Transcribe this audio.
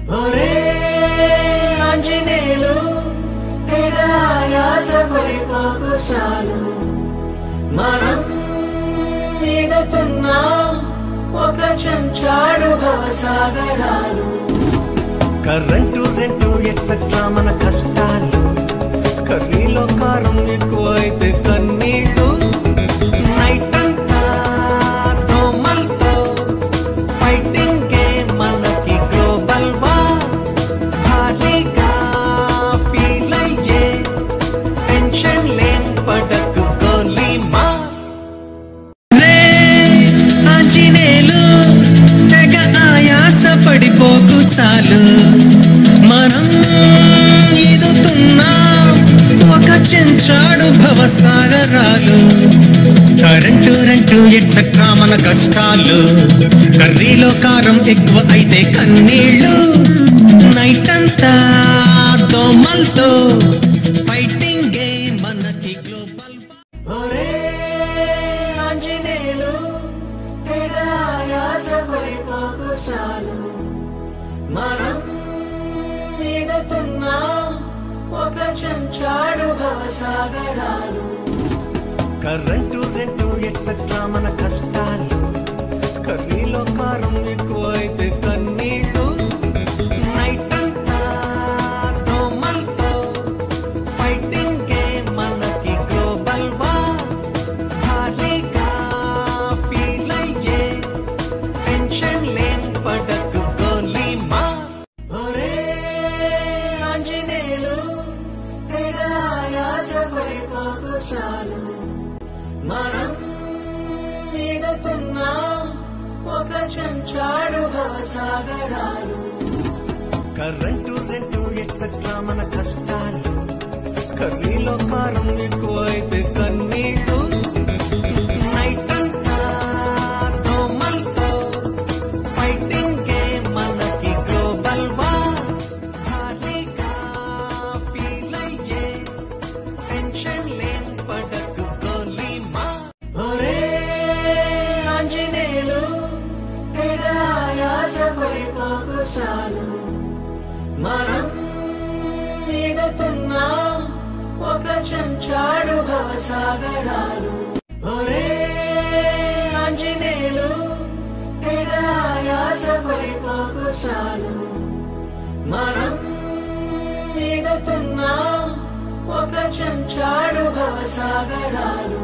ఒరే ఆంజనేయులు తెగ ఆయాసపడిపోకు చాలు మనం ఈదుతున్నాం ఒక చెంచాడు భవసాగరాలు కరెంటు రెంటు ఎక్సెట్రా మన కష్టాలు కర్రీలో కారం ఎక్కువైతే కన్నీళ్ళు నైట్ అంతా దోమలతో ఫైటింగ్ గేమ్ మనకి గ్లోబల్ వార్ ఖాళీగా ఫీల్ అయ్యే టెన్షన్ లేం పడకు గోలీ మా రే ఆంజనేయులు తెగ ఆయాస పడిపోకు చాలు మనం ఈదుతున్నాం ఒక చెంచాడు భవసాగరాలు కరెంటు రెంటు ఎట్సెట్రా మన కష్టాలు కర్రీలో కారం ఎక్కువ అయితే కన్నీళ్ళు నైట్ అంతా దోమలతో ఫైటింగ్ గేమ్ మనకి గ్లోబల్ ఒరే ఆంజనేయులు తెగ ఆయాసపడిపోకు చాలు మనం ఈదుతున్నాం ఒక చెంచాడు భవసాగరాలు కరెంటు రెంటు ఎక్సెట్రా మన కష్టాలు కర్రీలో కారం ఎక్కువైతే కన్నీళ్ళు నైట్ అంతా దోమలతో ఫైటింగ్ గేమ్ మనకి గ్లోబల్ వార్ ఖాళీగా ఫీల్ అయ్యే టెన్షన్ లేం పడకు గోలీ మా ఒరే ఆంజనేయులు తెగ ఆయాసపడిపోకు చాలు మనం ఈదుతున్నాం ఒక చెంచాడు భవసాగరాలు కరెంటు రెంటు ఎక్సెట్రా మన కష్టాలు కర్రీలో కారం ఎక్కువైతే కన్నీళ్ళు నైట్ అంతా దోమలతో ఫైటింగ్ గేమ్ మనకి గ్లోబల్ వార్ ఖాళీగా ఫీల్ అయ్యే టెన్షన్ లేం పడకు గోలీ మా ఒరే ఆంజనేయులు తెగ ఆయాసపడిపోకు చాలు మనం ఈదుతున్నాం ఒక చెంచాడు భవసాగరాలు ఒరే ఆంజనేయులు తెగ ఆయాసపడిపోకు చాలు మనం ఈదుతున్నాం ఒక చెంచాడు భవసాగరాలు